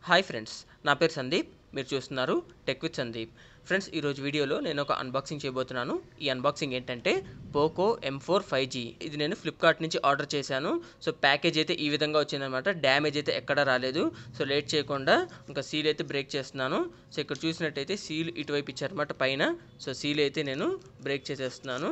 Hi friends నా పేరు సందీప్ మీరు చూస్తున్నారు టెక్ విత్ సందీప్ ఫ్రెండ్స్ ఈరోజు వీడియోలో నేను ఒక అన్బాక్సింగ్ చేయబోతున్నాను ఈ అన్బాక్సింగ్ ఏంటంటే Poco M four five G ఇది నేను ఫ్లిప్కార్ట్ నుంచి ఆర్డర్ చేశాను సో ప్యాకేజ్ అయితే ఈ విధంగా వచ్చిందనమాట డ్యామేజ్ అయితే ఎక్కడా రాలేదు సో లేట్ చేయకుండా ఇంకా సీల్ అయితే బ్రేక్ చేస్తున్నాను సో ఇక్కడ చూసినట్టయితే సీల్ ఇటువైపు ఇచ్చారన్నమాట పైన సో సీల్ అయితే నేను బ్రేక్ చేసేస్తున్నాను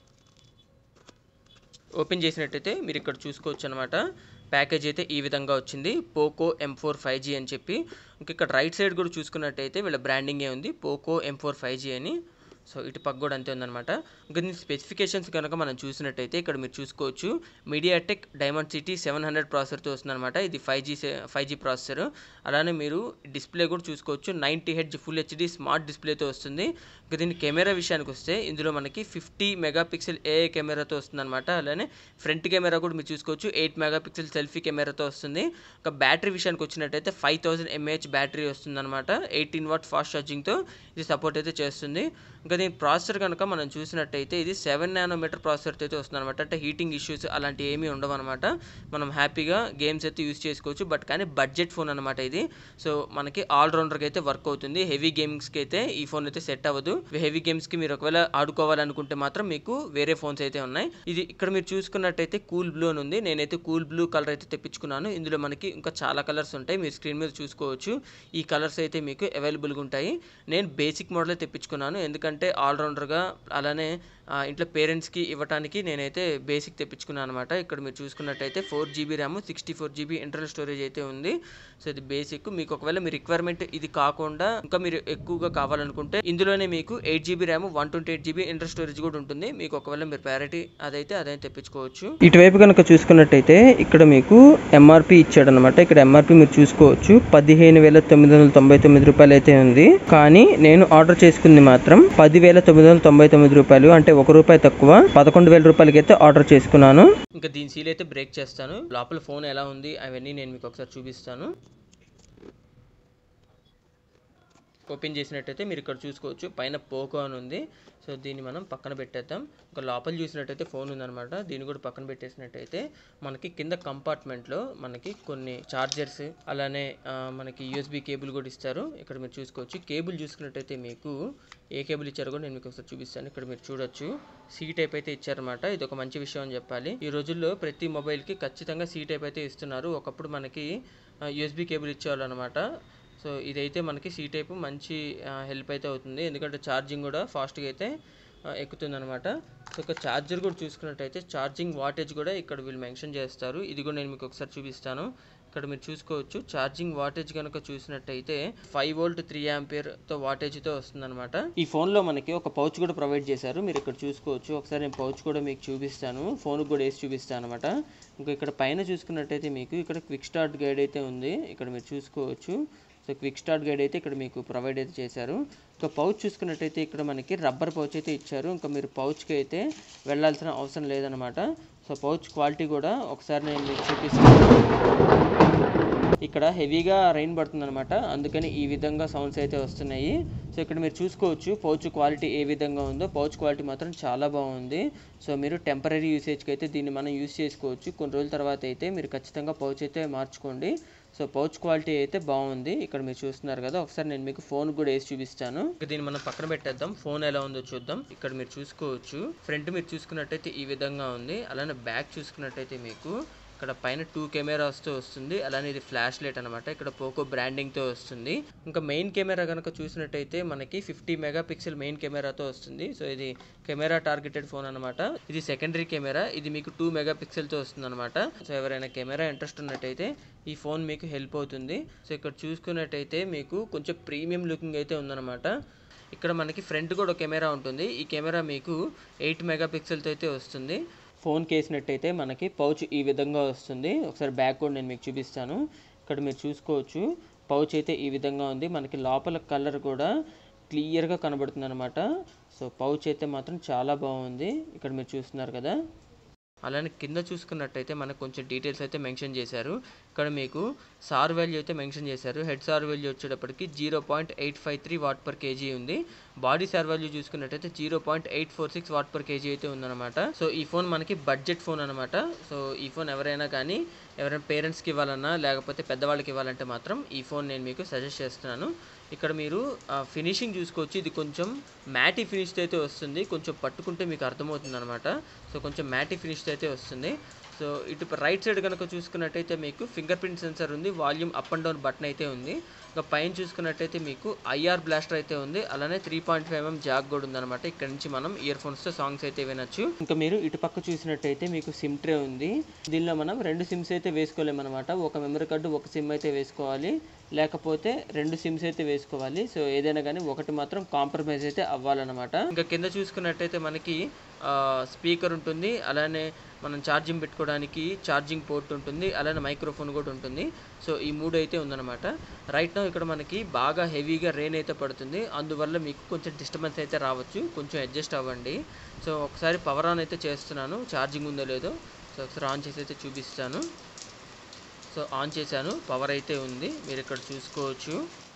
ఓపెన్ చేసినట్టయితే మీరు ఇక్కడ చూసుకోవచ్చు అనమాట ప్యాకేజ్ అయితే ఈ విధంగా వచ్చింది Poco M four five G అని చెప్పి ఇంక ఇక్కడ రైట్ సైడ్ కూడా చూసుకున్నట్టయితే వీళ్ళ బ్రాండింగే ఉంది Poco M four five G అని సో ఇటు పక్క కూడా అంతే ఉందన్నమాట ఇంకా దీని స్పెసిఫికేషన్స్ కనుక మనం చూసినట్టయితే ఇక్కడ మీరు చూసుకోవచ్చు MediaTek Dimensity seven hundred ప్రాసెసర్తో వస్తుందన్నమాట ఇది five G five G processor అలానే మీరు డిస్ప్లే కూడా చూసుకోవచ్చు ninety hertz full HD smart డిస్ప్లేతో వస్తుంది ఇంకా దీని కెమెరా విషయానికి వస్తే ఇందులో మనకి ఫిఫ్టీ మెగాపిక్సెల్ ఏఏ కెమెరాతో వస్తుందన్నమాట అలానే ఫ్రంట్ కెమెరా కూడా మీరు చూసుకోవచ్చు ఎయిట్ మెగాపిక్సెల్ సెల్ఫీ కెమెరాతో వస్తుంది ఇంకా బ్యాటరీ విషయానికి వచ్చినట్టయితే ఫైవ్ థౌసండ్ ఎంఏహెచ్ బ్యాటరీ వస్తుందన్నమాట ఎయిటీన్ వాట్ ఫాస్ట్ ఛార్జింగ్తో ఇది సపోర్ట్ అయితే చేస్తుంది ఇంకా దీని ప్రాసెసర్ కనుక మనం చూసినట్టయితే ఇది సెవెన్ నానోమీటర్ ప్రాసెసర్తో అయితే వస్తుంది అనమాట అంటే హీటింగ్ ఇష్యూస్ అలాంటివి ఏమీ ఉండవు అనమాట మనం హ్యాపీగా గేమ్స్ అయితే యూస్ చేసుకోవచ్చు బట్ కానీ బడ్జెట్ ఫోన్ అనమాట ఇది సో మనకి ఆల్రౌండర్కి అయితే వర్క్ అవుతుంది హెవీ గేమ్స్కి అయితే ఈ ఫోన్ అయితే సెట్ అవ్వదు హెవీ గేమ్స్కి మీరు ఒకవేళ ఆడుకోవాలనుకుంటే మాత్రం మీకు వేరే ఫోన్స్ అయితే ఉన్నాయి ఇది ఇక్కడ మీరు చూసుకున్నట్టయితే కూల్ బ్లూ అని ఉంది నేనైతే కూల్ బ్లూ కలర్ అయితే తెప్పించుకున్నాను ఇందులో మనకి ఇంకా చాలా కలర్స్ ఉంటాయి మీరు స్క్రీన్ మీద చూసుకోవచ్చు ఈ కలర్స్ అయితే మీకు అవైలబుల్గా ఉంటాయి నేను బేసిక్ మోడలే తెప్పించుకున్నాను ఎందుకంటే ఆల్రౌండర్గా అలానే ఆ, ఇంట్లో పేరెంట్స్కి ఇవ్వడానికి నేనైతే బేసిక్ తెప్పించుకున్నాను అనమాట ఇక్కడ మీరు చూసుకున్నట్టయితే four GB RAM sixty four GB internal storage అయితే ఉంది సో ఇది బేసిక్ మీకు ఒకవేళ మీ రిక్వైర్మెంట్ ఇది కాకుండా ఇంకా మీరు ఎక్కువగా కావాలనుకుంటే ఇందులోనే మీకు eight GB RAM one twenty eight GB inter storage కూడా ఉంటుంది మీకు ఒకవేళ మీరు ప్యారిటీ అదైతే అదైతే తెప్పించుకోవచ్చు ఇటువైపు కనుక చూసుకున్నట్టయితే ఇక్కడ మీకు ఎంఆర్పి ఇచ్చాడు అనమాట ఇక్కడ ఎంఆర్పి మీరు చూసుకోవచ్చు పదిహేను వేల తొమ్మిది వందల తొంభై తొమ్మిది రూపాయలు అయితే ఉంది కానీ నేను ఆర్డర్ చేసుకుంది మాత్రం పదివేల తొమ్మిది వందల తొంభై తొమ్మిది రూపాయలు అంటే ఒక రూపాయి తక్కువ పదకొండు వేల రూపాయలకి అయితే ఆర్డర్ చేసుకున్నాను ఇంకా దీని సీల్ అయితే బ్రేక్ చేస్తాను లోపల ఫోన్ ఎలా ఉంది అవన్నీ నేను మీకు ఒకసారి చూపిస్తాను ఓపెన్ చేసినట్టయితే మీరు ఇక్కడ చూసుకోవచ్చు పైన పోకో అని ఉంది సో దీన్ని మనం పక్కన పెట్టేద్దాం ఇంకా లోపల చూసినట్టయితే ఫోన్ ఉందన్నమాట దీన్ని కూడా పక్కన పెట్టేసినట్టయితే మనకి కింద కంపార్ట్మెంట్లో మనకి కొన్ని చార్జర్స్ అలానే ఆ, మనకి యూఎస్బి కేబుల్ కూడా ఇస్తారు ఇక్కడ మీరు చూసుకోవచ్చు కేబుల్ చూసుకున్నట్టయితే మీకు ఏ కేబుల్ ఇచ్చారో కూడా నేను మీకు ఒకసారి చూపిస్తాను ఇక్కడ మీరు చూడొచ్చు సీ టైప్ అయితే ఇచ్చారన్నమాట ఇది ఒక మంచి విషయం అని చెప్పాలి ఈ రోజుల్లో ప్రతి మొబైల్కి ఖచ్చితంగా సీ టైప్ అయితే ఇస్తున్నారు ఒకప్పుడు మనకి యూఎస్బి కేబుల్ ఇచ్చేవాళ్ళు అనమాట సో ఇదైతే మనకి సీ టైప్ మంచి హెల్ప్ అయితే అవుతుంది ఎందుకంటే ఛార్జింగ్ కూడా ఫాస్ట్గా అయితే ఎక్కుతుంది అనమాట సో ఒక ఛార్జర్ కూడా చూసుకున్నట్టయితే ఛార్జింగ్ వాటేజ్ కూడా ఇక్కడ వీళ్ళు మెన్షన్ చేస్తారు ఇది కూడా నేను మీకు ఒకసారి చూపిస్తాను ఇక్కడ మీరు చూసుకోవచ్చు ఛార్జింగ్ వాటేజ్ కనుక చూసినట్టయితే ఫైవ్ వోల్ట్ త్రీ తో వాటేజ్తో వస్తుందన్నమాట ఈ ఫోన్లో మనకి ఒక పౌచ్ కూడా ప్రొవైడ్ చేశారు మీరు ఇక్కడ చూసుకోవచ్చు ఒకసారి నేను పౌచ్ కూడా మీకు చూపిస్తాను ఫోన్ కూడా వేసి చూపిస్తాను అనమాట ఇంకా ఇక్కడ పైన చూసుకున్నట్టయితే మీకు ఇక్కడ క్విక్ స్టార్ట్ గైడ్ అయితే ఉంది ఇక్కడ మీరు చూసుకోవచ్చు సో క్విక్ స్టార్ట్ గైడ్ అయితే ఇక్కడ మీకు ప్రొవైడ్ అయితే చేశారు ఇంకా పౌచ్ చూసుకున్నట్టయితే ఇక్కడ మనకి రబ్బర్ పౌచ్ అయితే ఇచ్చారు ఇంకా మీరు పౌచ్కి అయితే వెళ్ళాల్సిన అవసరం లేదనమాట సో పౌచ్ క్వాలిటీ కూడా ఒకసారి నేను మీకు చూపిస్తాను ఇక్కడ హెవీగా రైన్ పడుతుంది అనమాట అందుకని ఈ విధంగా సౌండ్స్ అయితే వస్తున్నాయి సో ఇక్కడ మీరు చూసుకోవచ్చు పౌచ్ క్వాలిటీ ఏ విధంగా ఉందో పౌచ్ క్వాలిటీ మాత్రం చాలా బాగుంది సో మీరు టెంపరీ యూసేజ్కి అయితే దీన్ని మనం యూస్ చేసుకోవచ్చు కొన్ని రోజుల తర్వాత అయితే మీరు ఖచ్చితంగా పౌచ్ అయితే మార్చుకోండి సో పౌచ్ క్వాలిటీ అయితే బాగుంది ఇక్కడ మీరు చూస్తున్నారు కదా ఒకసారి నేను మీకు ఫోన్ కూడా వేసి చూపిస్తాను ఇక దీన్ని మనం పక్కన పెట్టేద్దాం ఫోన్ ఎలా ఉందో చూద్దాం ఇక్కడ మీరు చూసుకోవచ్చు ఫ్రంట్ మీరు చూసుకున్నట్టయితే ఈ విధంగా ఉంది అలానే బ్యాక్ చూసుకున్నట్టయితే మీకు ఇక్కడ పైన టూ కెమెరాస్తో వస్తుంది అలానే ఇది ఫ్లాష్ లైట్ అనమాట ఇక్కడ పోకో బ్రాండింగ్తో వస్తుంది ఇంకా మెయిన్ కెమెరా కనుక చూసినట్టయితే మనకి ఫిఫ్టీ మెగా పిక్సెల్ మెయిన్ కెమెరాతో వస్తుంది సో ఇది కెమెరా టార్గెటెడ్ ఫోన్ అనమాట ఇది సెకండరీ కెమెరా ఇది మీకు టూ మెగా పిక్సెల్తో వస్తుంది అనమాట సో ఎవరైనా కెమెరా ఇంట్రెస్ట్ ఉన్నట్టయితే ఈ ఫోన్ మీకు హెల్ప్ అవుతుంది సో ఇక్కడ చూసుకున్నట్టయితే మీకు కొంచెం ప్రీమియం లుకింగ్ అయితే ఉందన్నమాట ఇక్కడ మనకి ఫ్రంట్ కూడా కెమెరా ఉంటుంది ఈ కెమెరా మీకు ఎయిట్ మెగా పిక్సెల్తో అయితే వస్తుంది ఫోన్ కేసినట్టయితే మనకి పౌచ్ ఈ విధంగా వస్తుంది ఒకసారి బ్యాక్ కూడా నేను మీకు చూపిస్తాను ఇక్కడ మీరు చూసుకోవచ్చు పౌచ్ అయితే ఈ విధంగా ఉంది మనకి లోపల కలర్ కూడా క్లియర్గా కనబడుతుంది అనమాట సో పౌచ్ అయితే మాత్రం చాలా బాగుంది ఇక్కడ మీరు చూస్తున్నారు కదా అలానే కింద చూసుకున్నట్టయితే మనకు కొంచెం డీటెయిల్స్ అయితే మెన్షన్ చేశారు ఇక్కడ మీకు సార్ వాల్యూ అయితే మెన్షన్ చేశారు హెడ్ సార్ వాల్యూ వచ్చేటప్పటికి zero point eight five three watt per kg ఉంది బాడీ సార్ వాల్యూ చూసుకున్నట్టయితే zero point eight four six watt per kg అయితే ఉందన్నమాట సో ఈ ఫోన్ మనకి బడ్జెట్ ఫోన్ అనమాట సో ఈ ఫోన్ ఎవరైనా కానీ ఎవరైనా పేరెంట్స్కి ఇవ్వాలన్నా లేకపోతే పెద్దవాళ్ళకి ఇవ్వాలంటే మాత్రం ఈ ఫోన్ నేను మీకు సజెస్ట్ చేస్తున్నాను ఇక్కడ మీరు ఫినిషింగ్ చూసుకోవచ్చు ఇది కొంచెం మ్యాటీ ఫినిష్తో అయితే వస్తుంది కొంచెం పట్టుకుంటే మీకు అర్థమవుతుంది అనమాట సో కొంచెం మ్యాటీ ఫినిష్తో అయితే వస్తుంది సో ఇటు రైట్ సైడ్ కనుక చూసుకున్నట్టయితే మీకు ఫింగర్ ప్రింట్ సెన్సర్ ఉంది volume up and down button అయితే ఉంది ఇంకా పైన చూసుకున్నట్టయితే మీకు ఐఆర్ బ్లాస్టర్ అయితే ఉంది అలానే three point five mm jack కూడా ఉందన్నమాట ఇక్కడ నుంచి మనం ఇయర్ ఫోన్స్తో సాంగ్స్ అయితే వినొచ్చు ఇంకా మీరు ఇటు పక్క చూసినట్టయితే మీకు సిమ్ ట్రే ఉంది దీనిలో మనం రెండు సిమ్స్ అయితే వేసుకోలేమన్నమాట ఒక మెమరీ కార్డు ఒక సిమ్ అయితే వేసుకోవాలి లేకపోతే రెండు సిమ్స్ అయితే వేసుకోవాలి సో ఏదైనా కానీ ఒకటి మాత్రం కాంప్రమైజ్ అయితే అవ్వాలన్నమాట ఇంకా కింద చూసుకున్నట్టయితే మనకి స్పీకర్ ఉంటుంది అలానే మనం ఛార్జింగ్ పెట్టుకోవడానికి ఛార్జింగ్ పోర్ట్ ఉంటుంది అలానే మైక్రోఫోన్ కూడా ఉంటుంది సో ఈ మూడు అయితే ఉందన్నమాట రైట్ నో ఇక్కడ మనకి బాగా హెవీగా రెయిన్ అయితే పడుతుంది అందువల్ల మీకు కొంచెం డిస్టర్బెన్స్ అయితే రావచ్చు కొంచెం అడ్జస్ట్ అవ్వండి సో ఒకసారి పవర్ ఆన్ అయితే చేస్తున్నాను ఛార్జింగ్ ఉందో లేదో సో ఒకసారి ఆన్ చేసి అయితే చూపిస్తాను సో ఆన్ చేశాను పవర్ అయితే ఉంది మీరు ఇక్కడ చూసుకోవచ్చు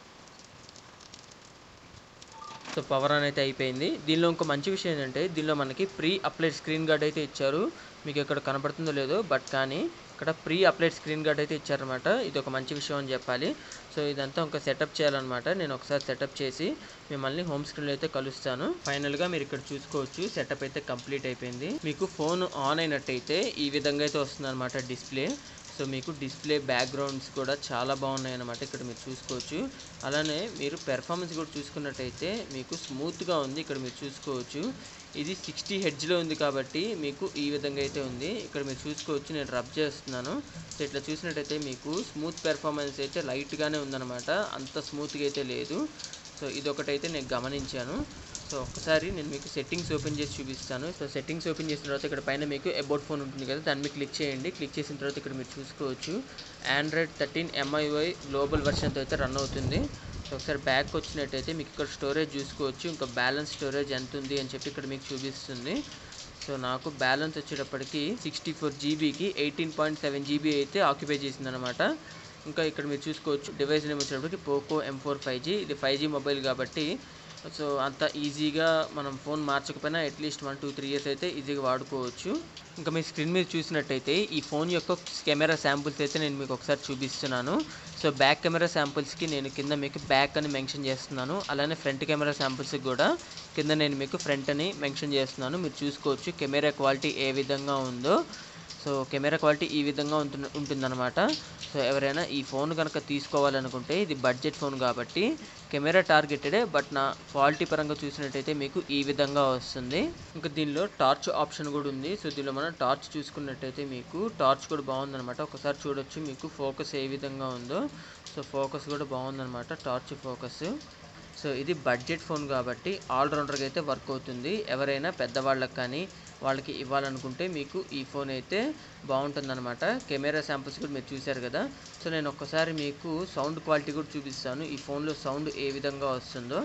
సో పవర్ ఆన్ అయితే అయిపోయింది దీనిలో ఇంకో మంచి విషయం ఏంటంటే దీనిలో మనకి ప్రీ అప్లైడ్ స్క్రీన్ గార్డ్ అయితే ఇచ్చారు మీకు ఇక్కడ కనపడుతుందో లేదో బట్ కానీ ఇక్కడ ప్రీ అప్లైడ్ స్క్రీన్ గార్డ్ అయితే ఇచ్చారనమాట ఇది ఒక మంచి విషయం అని చెప్పాలి సో ఇదంతా ఒక సెటప్ చేయాలన్నమాట నేను ఒకసారి సెటప్ చేసి మిమ్మల్ని హోమ్ స్క్రీన్లో అయితే కలుస్తాను ఫైనల్గా మీరు ఇక్కడ చూసుకోవచ్చు సెటప్ అయితే కంప్లీట్ అయిపోయింది మీకు ఫోన్ ఆన్ అయినట్టయితే ఈ విధంగా అయితే వస్తుంది అనమాట డిస్ప్లే సో మీకు డిస్ప్లే బ్యాక్గ్రౌండ్స్ కూడా చాలా బాగున్నాయి అన్నమాట ఇక్కడ మీరు చూసుకోవచ్చు అలానే మీరు పెర్ఫార్మెన్స్ కూడా చూసుకున్నట్టయితే మీకు స్మూత్గా ఉంది ఇక్కడ మీరు చూసుకోవచ్చు ఇది సిక్స్టీ హెడ్జ్లో ఉంది కాబట్టి మీకు ఈ విధంగా అయితే ఉంది ఇక్కడ మీరు చూసుకోవచ్చు నేను రబ్ చేస్తున్నాను సో ఇట్లా చూసినట్టయితే మీకు స్మూత్ పెర్ఫార్మెన్స్ అయితే లైట్గానే ఉందన్నమాట అంత స్మూత్గా అయితే లేదు సో ఇదొకటైతే నేను గమనించాను సో ఒకసారి నేను మీకు సెట్టింగ్స్ ఓపెన్ చేసి చూపిస్తాను సో సెట్టింగ్స్ ఓపెన్ చేసిన తర్వాత ఇక్కడ పైన మీకు అబౌట్ ఫోన్ ఉంటుంది కదా దాన్ని మీకు క్లిక్ చేయండి క్లిక్ చేసిన తర్వాత ఇక్కడ మీరు చూసుకోవచ్చు ఆండ్రాయిడ్ థర్టీన్ ఎంఐవై గ్లోబల్ వర్షన్తో అయితే రన్ అవుతుంది సో ఒకసారి బ్యాక్ వచ్చినట్టయితే మీకు ఇక్కడ స్టోరేజ్ చూసుకోవచ్చు ఇంకా బ్యాలెన్స్ స్టోరేజ్ ఎంత ఉంది అని చెప్పి ఇక్కడ మీకు చూపిస్తుంది సో నాకు బ్యాలెన్స్ వచ్చేటప్పటికి సిక్స్టీ ఫోర్ జీబీకి ఎయిటీన్ పాయింట్ సెవెన్ జీబీ అయితే ఆక్యుపై చేసిందనమాట ఇంకా ఇక్కడ మీరు చూసుకోవచ్చు డివైస్ నేమ్ వచ్చేటప్పటికి Poco M four five G ఇది ఫైవ్ జీ మొబైల్ కాబట్టి సో అంత ఈజీగా మనం ఫోన్ మార్చకపోయినా at least one two three years అయితే ఈజీగా వాడుకోవచ్చు ఇంకా మీ స్క్రీన్ మీద చూసినట్టయితే ఈ ఫోన్ యొక్క కెమెరా శాంపుల్స్ అయితే నేను మీకు ఒకసారి చూపిస్తున్నాను సో బ్యాక్ కెమెరా శాంపుల్స్కి నేను కింద మీకు బ్యాక్ అని మెన్షన్ చేస్తున్నాను అలానే ఫ్రంట్ కెమెరా శాంపుల్స్కి కూడా కింద నేను మీకు ఫ్రంట్ అని మెన్షన్ చేస్తున్నాను మీరు చూసుకోవచ్చు కెమెరా క్వాలిటీ ఏ విధంగా ఉందో సో కెమెరా క్వాలిటీ ఈ విధంగా ఉంటుంది ఉంటుందన్నమాట సో ఎవరైనా ఈ ఫోన్ కనుక తీసుకోవాలనుకుంటే ఇది బడ్జెట్ ఫోన్ కాబట్టి కెమెరా టార్గెటెడే బట్ నా క్వాలిటీ పరంగా చూసినట్టయితే మీకు ఈ విధంగా వస్తుంది ఇంకా దీనిలో టార్చ్ ఆప్షన్ కూడా ఉంది సో దీనిలో మనం టార్చ్ చూసుకున్నట్టయితే మీకు టార్చ్ కూడా బాగుందన్నమాట ఒకసారి చూడొచ్చు మీకు ఫోకస్ ఏ విధంగా ఉందో సో ఫోకస్ కూడా బాగుందన్నమాట టార్చ్ ఫోకస్ సో ఇది బడ్జెట్ ఫోన్ కాబట్టి ఆల్రౌండర్గా అయితే వర్క్ అవుతుంది ఎవరైనా పెద్దవాళ్ళకి కానీ వాళ్ళకి ఇవ్వాలనుకుంటే మీకు ఈ ఫోన్ అయితే బాగుంటుందన్నమాట కెమెరా శాంపుల్స్ కూడా మీరు చూశారు కదా సో నేను ఒక్కసారి మీకు సౌండ్ క్వాలిటీ కూడా చూపిస్తాను ఈ ఫోన్లో సౌండ్ ఏ విధంగా వస్తుందో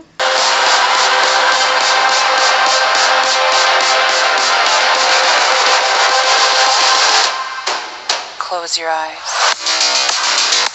Close your eyes.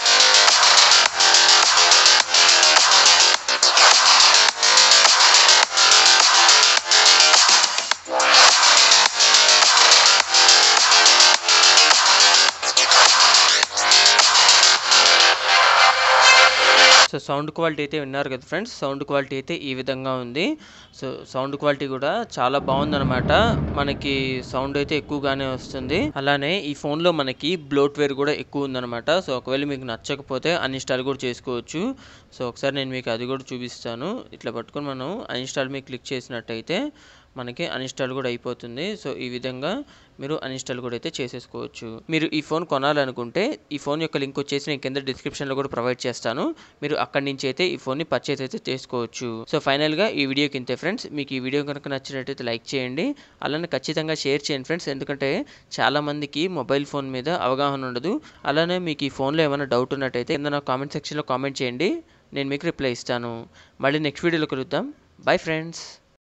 So sound quality అయితే విన్నారు కదా ఫ్రెండ్స్ సౌండ్ క్వాలిటీ అయితే ఈ విధంగా ఉంది సో సౌండ్ క్వాలిటీ కూడా చాలా బాగుందన్నమాట మనకి సౌండ్ అయితే ఎక్కువగానే వస్తుంది అలానే ఈ ఫోన్లో మనకి బ్లోట్వేర్ కూడా ఎక్కువ ఉందన్నమాట సో ఒకవేళ మీకు నచ్చకపోతే అన్ఇన్స్టాల్ కూడా చేసుకోవచ్చు సో ఒకసారి నేను మీకు అది కూడా చూపిస్తాను ఇట్లా పట్టుకొని మనం అన్ఇన్స్టాల్ మీద క్లిక్ చేసినట్టయితే మనకి అన్ఇన్స్టాల్ కూడా అయిపోతుంది సో ఈ విధంగా మీరు అన్ఇన్స్టాల్ కూడా అయితే చేసేసుకోవచ్చు మీరు ఈ ఫోన్ కొనాలనుకుంటే ఈ ఫోన్ యొక్క లింక్ వచ్చేసి నేను కింద డిస్క్రిప్షన్లో కూడా ప్రొవైడ్ చేస్తాను మీరు అక్కడి నుంచి అయితే ఈ ఫోన్ని పర్చేస్ అయితే చేసుకోవచ్చు సో ఫైనల్గా ఈ వీడియోకి ఇంతే ఫ్రెండ్స్ మీకు ఈ వీడియో కనుక నచ్చినట్టయితే లైక్ చేయండి అలానే ఖచ్చితంగా షేర్ చేయండి ఫ్రెండ్స్ ఎందుకంటే చాలామందికి మొబైల్ ఫోన్ మీద అవగాహన ఉండదు అలానే మీకు ఈ ఫోన్లో ఏమైనా డౌట్ ఉన్నట్టయితే కింద నా కామెంట్ సెక్షన్లో కామెంట్ చేయండి నేను మీకు రిప్లై ఇస్తాను మళ్ళీ నెక్స్ట్ వీడియోలో కలుద్దాం బై ఫ్రెండ్స్